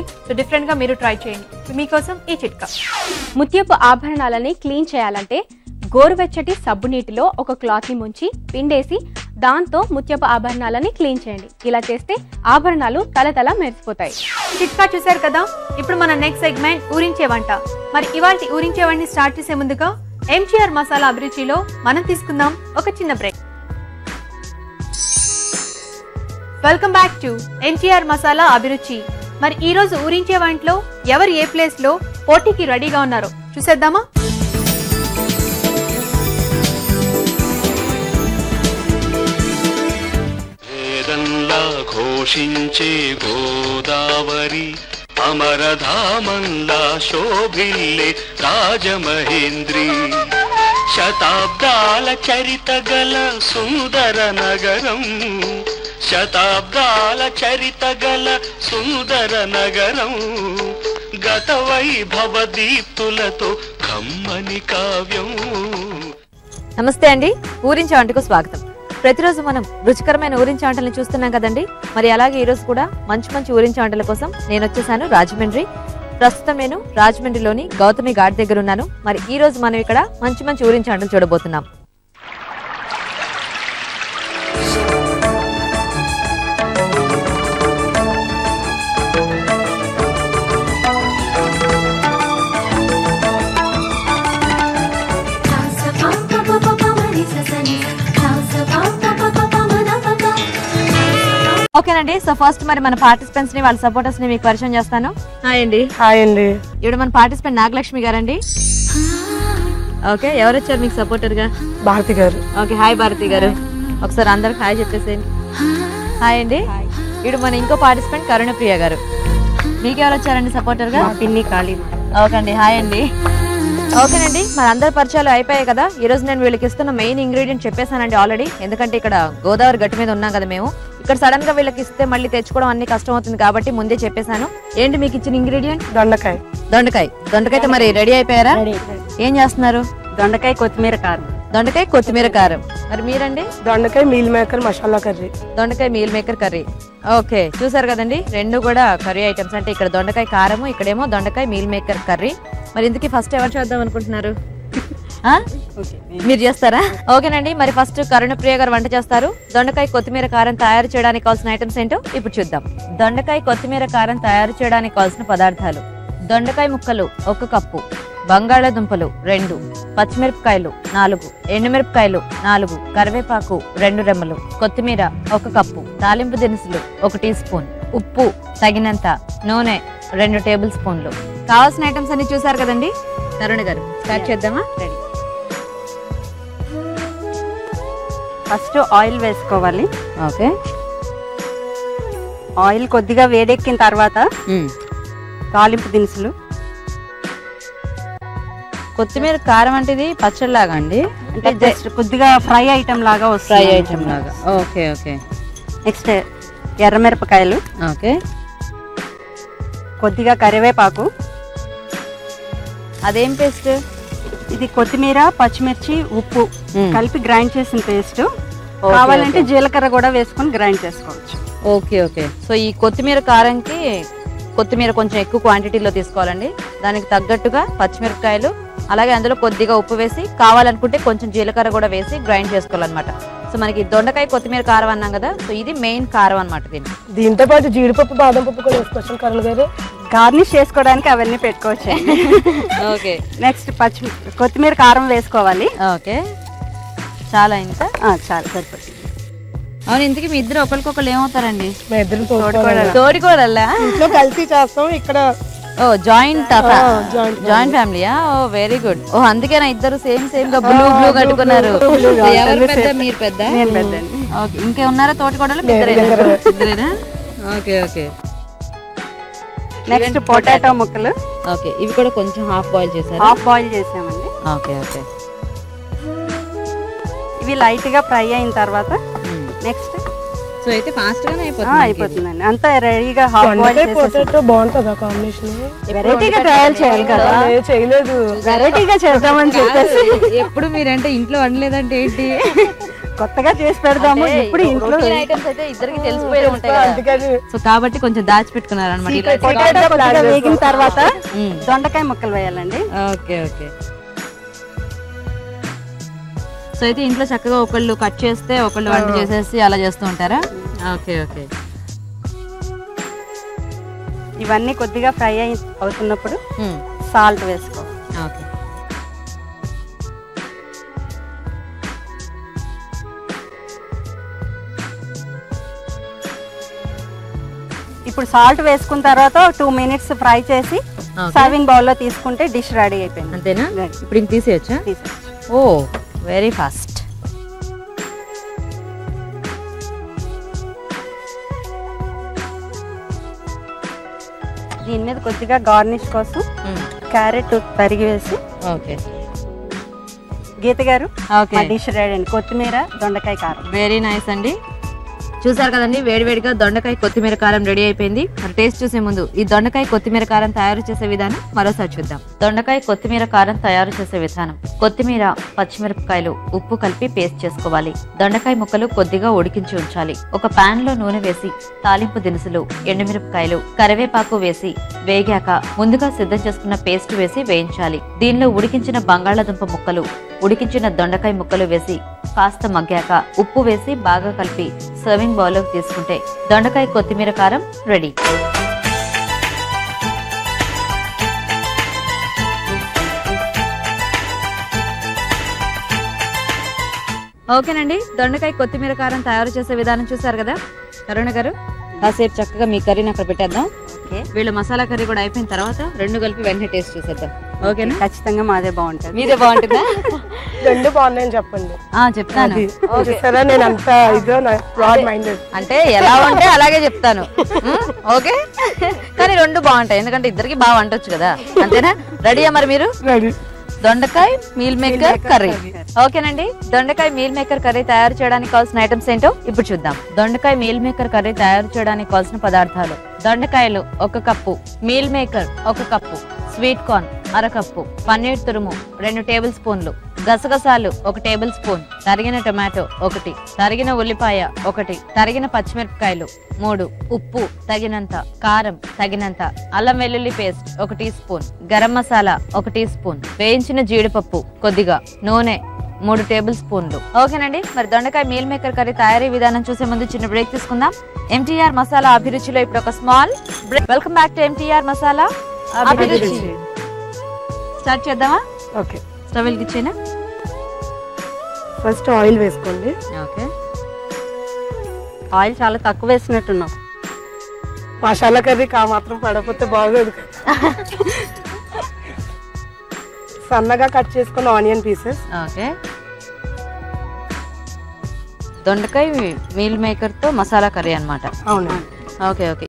So different గా మీరు try చేయండి సో మీకోసం ఈ చిట్కా ముత్యపు ఆభరణాలని క్లీన్ చేయాలంటే గోరువెచ్చటి సబ్బు నీటిలో ఒక క్లాత్ ని ముంచి పిండేసి దాంతో ముత్యపు ఆభరణాలని క్లీన్ చేయండి ఇలా చేస్తే ఆభరణాలు తలతల మెరిసిపోతాయి చిట్కా చూశారు కదా ఇప్పుడు మన నెక్స్ట్ సెగ్మెంట్ ఊరించే వంట మరి ఇవాళ ఊరించే వంటని స్టార్ట్ చేసే ముందుగా ఎంజీఆర్ మసాలా అభిరుచిలో మనం తీసుకుందాం ఒక చిన్న break welcome back to MTR masala Abhiruchi మరి ఈ రోజు ఊరించే వంటలో ఎవరు ఏ ప్లేస్ లో పోటీకి రెడీగా ఉన్నారో చూసేద్దామా వేదంలా ఘోషించే గోదావరి అమరధామంలా శోభిల్లే రాజమహేంద్రి శతాబ్దాల చరిత గల సుందర నగరం శతాబ్దాల చరిత గల సుందర నగరం గత వైభవ దీప్తులతో కమ్మని కావ్యం నమస్తే అండి ఊరించే వంటకు స్వాగతం ప్రతిరోజు మనం రుచికరమైన ఊరించే వంటలను చూస్తున్నాం కదండి మరి అలాగే ఈ రోజు కూడా మంచి మంచి ఊరించే వంటల కోసం నేను వచ్చేసాను రాజమండ్రి ప్రస్తుతం నేను రాజమండ్రిలోని గౌతమి ఘాట్ దగ్గర ఉన్నాను మరి ఈ రోజు మనం ఇక్కడ మంచి మంచి ఊరించే వంటలు చూడబోతున్నాం ఓకేనండి సో ఫస్ట్ మరి మన పార్టిసిపెంట్స్ ని వాళ్ళ సపోర్టర్స్ ని మీకు పరిచయం చేస్తాను హాయ్ అండి హాయ్ అండి ఇప్పుడు మన పార్టిసిపెంట్ నాగలక్ష్మి గారండి ఓకే ఎవరు వచ్చారు మీకు సపోర్టర్ గా భారతి గారు ఓకే హాయ్ భారతి గారు ఒకసారి అందరికి హాయ్ చెప్పేసేయండి హాయ్ అండి ఇప్పుడు మన ఇంకో పార్టిసిపెంట్ కరుణప్రియ గారు మీకు ఎవరు వచ్చారండి సపోర్టర్ గా పిన్ని ఖాళీ ఓకే అండి హాయ్ అండి ఓకేనండి మరి అందరి పరిచయాలు అయిపోయాయి కదా ఈ రోజు నేను వీళ్ళకి ఇస్తున్న మెయిన్ ఇంగ్రీడియంట్ చెప్పేశానండి ఆల్రెడీ ఎందుకంటే ఇక్కడ గోదావరి గట్టు మీద ఉన్నాం కదా మేము ఇక్కడ సడన్ గా వీళ్ళకి ఇస్తే మళ్ళీ తెచ్చుకోవడం అన్ని కష్టం అవుతుంది కాబట్టి ముందే చెప్పేశాను ఏంటి మీకు ఇచ్చిన ఇంగ్రీడియంట్ దొండకాయ దొండకాయ దొండకాయ మరి రెడీ అయిపోయారా ఏం చేస్తున్నారు దొండకాయ కొత్తిమీర కారం దొండకాయ కొత్తిమీర కారం మరి మీరండి దొండకాయ మీల్ మేకర్ మసాలా కర్రీ దొండకాయ మీల్ మేకర్ కర్రీ ఓకే చూసారు కదండి రెండు కూడా కర్రీ ఐటమ్స్ అంటే ఇక్కడ దొండకాయ కారము ఇక్కడేమో దొండకాయ మీల్ మేకర్ కర్రీ మరి ఇందుకే ఫస్ట్ ఎవరు చేద్దాం అనుకుంటున్నారు ఆ? మీరు చేస్తారా ఓకేనండి మరి ఫస్ట్ కరుణప్రియ గారు వంట చేస్తారు దొండకాయ కొత్తిమీర కారం తయారు చేయడానికి కావాల్సిన ఐటమ్స్ ఏంటో ఇప్పుడు చూద్దాం దొండకాయ కొత్తిమీర కారం తయారు చేయడానికి కావాల్సిన పదార్థాలు దొండకాయ ముక్కలు ఒక కప్పు బంగాళాదుంపలు రెండు పచ్చిమిరపకాయలు నాలుగు ఎండుమిరపకాయలు నాలుగు కరివేపాకు రెండు రెమ్మలు కొత్తిమీర ఒక కప్పు తాలింపు దినుసులు ఒక టీ స్పూన్ ఉప్పు తగినంత నూనె రెండు టేబుల్ స్పూన్లు కావాల్సిన ఐటమ్స్ అన్ని చూసారు కదండి తరుణ్ గారు స్టార్ట్ చేద్దామా రెడీ ఫస్ట్ ఆయిల్ వేసుకోవాలి ఓకే ఆయిల్ కొద్దిగా వేడెక్కిన తర్వాత తాలింపు దినుసులు కొత్తిమీర కారం అంటే ఇది పచ్చడిలాగా అండి అంటే జస్ట్ కొద్దిగా ఫ్రై ఐటమ్ లాగా ఫ్రై వస్తాయి ఐటమ్ లాగా ఓకే ఓకే నెక్స్ట్ ఎర్రమిరపకాయలు ఓకే కొద్దిగా కరివేపాకు అదేం పేస్ట్ ఇది కొత్తిమీర పచ్చిమిర్చి ఉప్పు మ్మ్. కలిపి గ్రైండ్ చేసిన పేస్ట్ కావాలంటే జీలకర్ర కూడా వేసుకొని గ్రైండ్ చేసుకోవచ్చు ఓకే ఓకే సో ఈ కొత్తిమీర కారంకి కొత్తిమీర కొంచెం ఎక్కువ క్వాంటిటీలో తీసుకోవాలండి దానికి తగ్గట్టుగా పచ్చిమిరపకాయలు అలాగే అందులో కొద్దిగా ఉప్పు వేసి కావాలనుకుంటే కొంచెం జీలకర్ర కూడా వేసి గ్రైండ్ చేసుకోవాలన్నమాట సో మనకి దొండకాయ కొత్తిమీర కారం అన్నాం కదా సో ఇది మెయిన్ కారం అన్నమాట దీనికి దీంతో పాటు జీడిపప్పు బాదం పప్పు కూడా వేసుకోవచ్చు కరుణ్ గారు గార్నిష్ చేసుకోవడానికి అవన్నీ పెట్టుకోవచ్చు ఓకే నెక్స్ట్ పచ్చి కొత్తిమీర కారం వేసుకోవాలి ఓకే చాలా ఇంకా ఆ, చాలు సరిపోతుంది అవును ఇంతకీ మీ ఇద్దరు ఒకరికొకరు ఏమవుతారండి మా ఇద్దరు తోడుకోవాలి తోడి కూడా ఇంట్లో కలిసి చేస్తాం ఇక్కడ ఓ జాయింట్ joint జాయింట్ ఫ్యామిలీయా ఓ వెరీ గుడ్ ఓ అందుకేనా ఇద్దరు సేమ్ సేమ్ గా బ్లూ బ్లూ కట్టుకున్నారు ఎవరు పెద్ద మీరు పెద్ద నేను పెద్దండి ఓకే ఇంకా ఉన్నారా తోటి కోడలు ఇద్దరేనా ఓకే ఓకే నెక్స్ట్ పొటాటో ముక్కలు ఓకే ఇవి కూడా కొంచెం హాఫ్ బాయిల్ చేశారు హాఫ్ బాయిల్ చేసామండి ఓకే ఓకే ఇవి లైట్ గా ఫ్రై అయిన తర్వాత నెక్స్ట్ సో అయితే ఫాస్ట్ గానే అయిపోతుందండి అంతా రెడీగా హాఫ్ బాయిల్ దొండకాయ పొటాటో బాగుంటుందా కాంబినేషన్ వెరైటీగా ట్రయల్ చేయాలి కదా చేయలేదు వెరైటీగా చేద్దామని చెప్పేసి ఎప్పుడు మీరంటే ఇంట్లో వండలేదంటే ఏంటి కొత్తగా చేసి పెడదాము ఇప్పుడు ఇంట్లో ఐటమ్స్ అయితే ఇద్దరికి తెలిసిపోయి ఉంటాయి కదా. అందుకని సో కాబట్టి కొంచెం దాచిపెట్టుకున్నారు అనమాట పొటాటో కొద్దిగా వేగిన తర్వాత మ్మ్. దొండకాయ ముక్కలు వేయాలండి ఓకే ఓకే సో అయితే ఇంట్లో చక్కగా ఒకళ్ళు కట్ చేస్తే ఒకళ్ళు వంట చేసేసి అలా చేస్తూ ఉంటారా ఓకే ఓకే ఇవన్నీ కొద్దిగా ఫ్రై అయి అవుతున్నప్పుడు మ్మ్. సాల్ట్ వేసుకో ఓకే ఇప్పుడు సాల్ట్ వేసుకున్న తర్వాత టూ మినిట్స్ ఫ్రై చేసి Okay. సర్వింగ్ బౌల్లో తీసుకుంటే డిష్ రెడీ అయిపోయింది అంతేనా Ready. ఇప్పుడు ఇంక తీసేయచ్చా తీసేయచ్చు. ఓ వెరీ ఫాస్ట్ దీని మీద కొద్దిగా గార్నిష్ కోసం క్యారెట్ తరిగి వేసి ఓకే గీత గారు ఓకే మా డిష్ రెడీ అండి కొత్తిమీర దొండకాయ కారం వెరీ నైస్ అండి చూసారు కదండి వేడివేడిగా దొండకాయ కొత్తిమీర కారం రెడీ అయిపోయింది మరి టేస్ట్ చూసే ముందు ఈ దొండకాయ కొత్తిమీర కారం తయారు చేసే విధానం మరోసారి చూద్దాం దొండకాయ కొత్తిమీర కారం తయారు చేసే విధానం కొత్తిమీర పచ్చిమిరపకాయలు ఉప్పు కలిపి పేస్ట్ చేసుకోవాలి దొండకాయ ముక్కలు కొద్దిగా ఉడికించి ఉంచాలి ఒక పాన్ లో నూనె వేసి తాలింపు దినుసులు ఎండుమిరపకాయలు కరివేపాకు వేసి వేగాక ముందుగా సిద్ధం చేసుకున్న పేస్ట్ వేసి వేయించాలి దీనిలో ఉడికించిన బంగాళాదుంప ముక్కలు ఉడికించిన దొండకాయ ముక్కలు వేసి కాస్త మగ్గాక ఉప్పు వేసి బాగా కలిపి సర్వింగ్ బౌల్లోకి తీసుకుంటే దొండకాయ కొత్తిమీర కారం రెడీ ఓకేనండి దొండకాయ కొత్తిమీర కారం తయారు చేసే విధానం చూసారు కదా కరుణ గారు కాసేపు చక్కగా మీ కర్రీని అక్కడ పెట్టేద్దాం ఓకే వీళ్ళ మసాలా కర్రీ కూడా అయిపోయిన తర్వాత రెండు కలిపి వెంటనే టేస్ట్ చూసేద్దాం ఓకేనా ఖచ్చితంగా మాదే బాగుంటుంది మీదే బాగుంటుందా రెండు బాగున్నాయని చెప్పండి ఆ చెప్తాను అది సరే నేను అంత ఇదో బ్రాడ్ మైండెడ్ అంటే ఎలా ఉంటే అలాగే చెప్తాను ఉమ్, ఓకే కానీ రెండు బాగుంటాయి ఎందుకంటే ఇద్దరికి బాగా వంటొచ్చు కదా అంతేనా రెడీయా మరి మీరు రెడీ దొండకాయ మీల్ మేకర్ కర్రీ ఓకేనండి దొండకాయ మీల్ మేకర్ కర్రీ తయారు చేయడానికి కావాల్సిన ఐటమ్స్ ఏంటో ఇప్పుడు చూద్దాం దొండకాయ మీల్ మేకర్ కర్రీ తయారు చేయడానికి కావాల్సిన పదార్థాలు దొండకాయలు ఒక కప్పు మీల్ మేకర్ ఒక కప్పు స్వీట్ కార్న్ అరకప్పు పన్నీర్ తురుము రెండు టేబుల్ స్పూన్లు గసగసాలు ఒక టేబుల్ స్పూన్ తరిగిన టొమాటో ఒకటి తరిగిన ఉల్లిపాయ ఒకటి తరిగిన పచ్చిమిరపకాయలు మూడు ఉప్పు తగినంత కారం తగినంత అల్లం వెల్లుల్లి పేస్ట్ ఒక టీ స్పూన్ గరం మసాలా ఒక టీ స్పూన్ వేయించిన జీడిపప్పు కొద్దిగా నూనె మూడు టేబుల్ స్పూన్లు ఓకేనండి మరి దొండకాయ మీల్ మేకర్ కర్రీ తయారీ విధానం చూసే ముందు చిన్న బ్రేక్ తీసుకుందాం ఎంటీఆర్ మసాలా అభిరుచిలో ఇప్పుడు ఒక small break welcome back to MTR masala Abhiruchi start చేద్దామా ఓకే స్టవ్ వెలిగించేనా ఫస్ట్ ఆయిల్ వేసుకోండి ఓకే ఆయిల్ చాలా తక్కువ వేసినట్టున్నాం మసాలా కర్రీ కా మాత్రం పడకపోతే బాగోదు కదా. సన్నగా కట్ చేసుకున్న ఆనియన్ పీసెస్ ఓకే దొండకాయ మీల్ మేకర్ తో మసాలా కర్రీ అన్నమాట అవును ఓకే ఓకే